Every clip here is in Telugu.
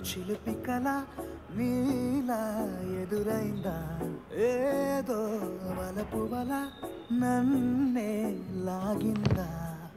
చిలిపి కల నీలా ఎదురైందా ఏదో వలపు వల నన్నే లాగిందా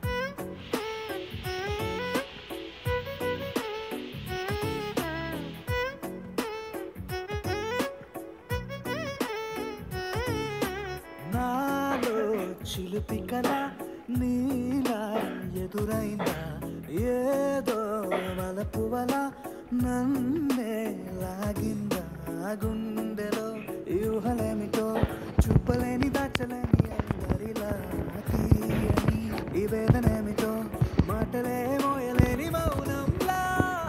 నాలో చిలిపి కల నీలా ఎదురైందా ఏదో వలపు వల నన్నే లాగిందా గుండెలో యూహలేమిటో చూపలేని దాచలేని అందరిలా తీయని ఈ వేదనేమిటో మాటలే మోయలేని మౌనంలా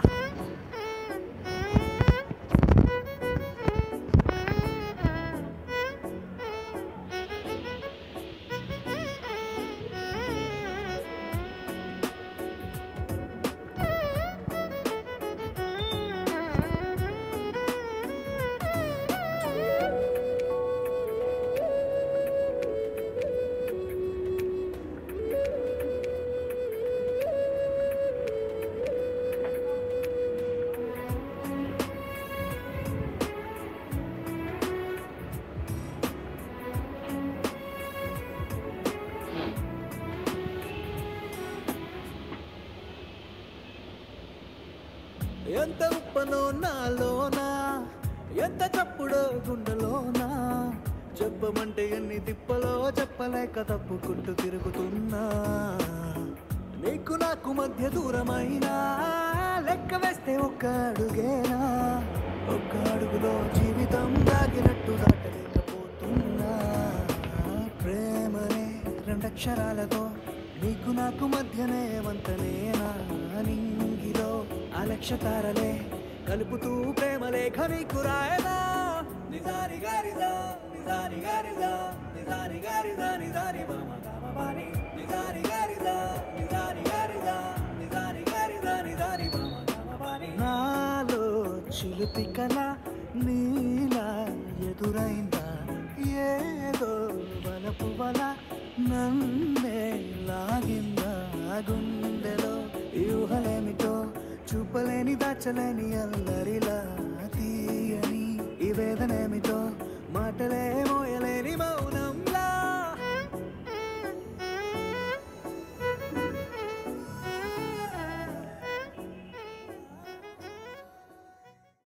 ఎంత ఉప్పనో నాలోనా ఎంత చప్పుడో గుండెలోనా చెప్పమంటే ఎన్ని తిప్పలో చెప్పలేక తప్పుకుంటూ తిరుగుతున్నా నీకు నాకు మధ్య దూరమైనా లెక్క వేస్తే ఒక్క అడుగేనా ఒక్క అడుగులో జీవితం దాగినట్టు దాటలేకపోతున్నా ప్రేమనే రెండక్షరాలతో నీకు నాకు మధ్యనే వంతనేనా నింగిలో అలక్ష తారలే కలుపుతూ ప్రేమ లేఖ నీకు రాయనా నిజారి గారిదా నిజారి గారిదా నిజారి గారిదా నిజారి మామ గామ బాని నిజారి గారిదా నిజారి గారిదా నిజారి గారిదా నిజారి మామ గామ బాని నాలో చిలిపి కల నీలా ఎదురైందా ఏదో వలపు వల నన్నే లాగిందా గుండెలో యూహలేమిటో చూపలేని దాచలేని అల్లరిలా తీయని ఈ వేదనేమిటో మాటలే